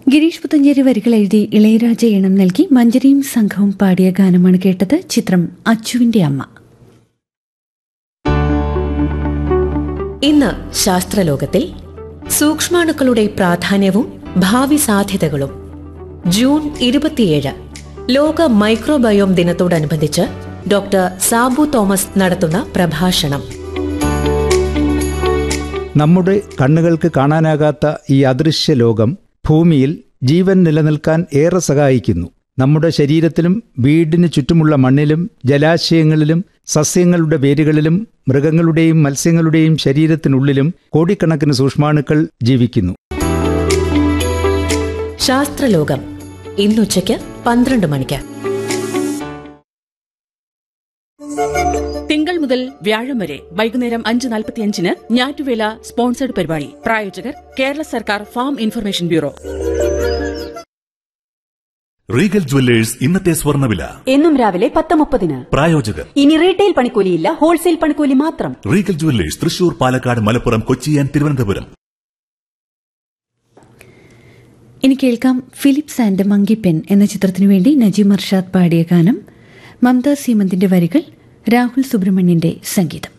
ഗിരീഷ് പുത്തഞ്ചേരി വരികൾ എഴുതി ഇളയരാജ ഈണം നൽകി മഞ്ജരിയും സംഘവും പാടിയ ഗാനമാണ് കേട്ടത് ചിത്രം അച്ചുവിന്റെ അമ്മ ഇന്ന് ശാസ്ത്രലോകത്തിൽ സൂക്ഷ്മാണുക്കളുടെ പ്രാധാന്യവും ഭാവി സാധ്യതകളും ജൂൺ ഇരുപത്തിയേഴ് ലോക മൈക്രോബയോം ദിനത്തോടനുബന്ധിച്ച് ഡോക്ടർ സാബു തോമസ് നടത്തുന്ന പ്രഭാഷണം നമ്മുടെ കണ്ണുകൾക്ക് കാണാനാകാത്ത ഈ അദൃശ്യ ലോകം ഭൂമിയിൽ ജീവൻ നിലനിൽക്കാൻ ഏറെ സഹായിക്കുന്നു നമ്മുടെ ശരീരത്തിലും വീടിന് ചുറ്റുമുള്ള മണ്ണിലും ജലാശയങ്ങളിലും സസ്യങ്ങളുടെ വേരുകളിലും മൃഗങ്ങളുടെയും മത്സ്യങ്ങളുടെയും ശരീരത്തിനുള്ളിലും കോടിക്കണക്കിന് സൂക്ഷ്മാണുക്കൾ ജീവിക്കുന്നു ശാസ്ത്രലോകം ഇന്നുച്ചയ്ക്ക് പന്ത്രണ്ട് മണിക്ക് തിങ്കൾ മുതൽ വ്യാഴം വരെ വൈകുന്നേരം അഞ്ച് നാൽപ്പത്തിയഞ്ചിന് ഞാറ്റുവേല സ്പോൺസർഡ് പരിപാടി പ്രായോജകർ കേരള സർക്കാർ farm information bureau Regal Jewellers ഇന്നത്തെ സ്വർണ്ണവില എന്നും രാവിലെ പത്ത് മുപ്പതിന് പ്രായോജകർ ഇനി റീറ്റെയിൽ പണിക്കൂലിയില്ല ഹോൾസെയിൽ പണിക്കൂലി മാത്രം Regal Jewellers Thrissur Palakkad Malappuram Kochi and Thiruvananthapuram ഇനി കേൾക്കാം ഫിലിപ്സ് ആൻഡ് മങ്കിപ്പെൻ എന്ന ചിത്രത്തിനു വേണ്ടി നജീം അർഷാദ് പാടിയ ഗാനം മമത സീമന്തിന്റെ വരികൾ രാഹുൽ സുബ്രഹ്മണ്യന്റെ സംഗീതം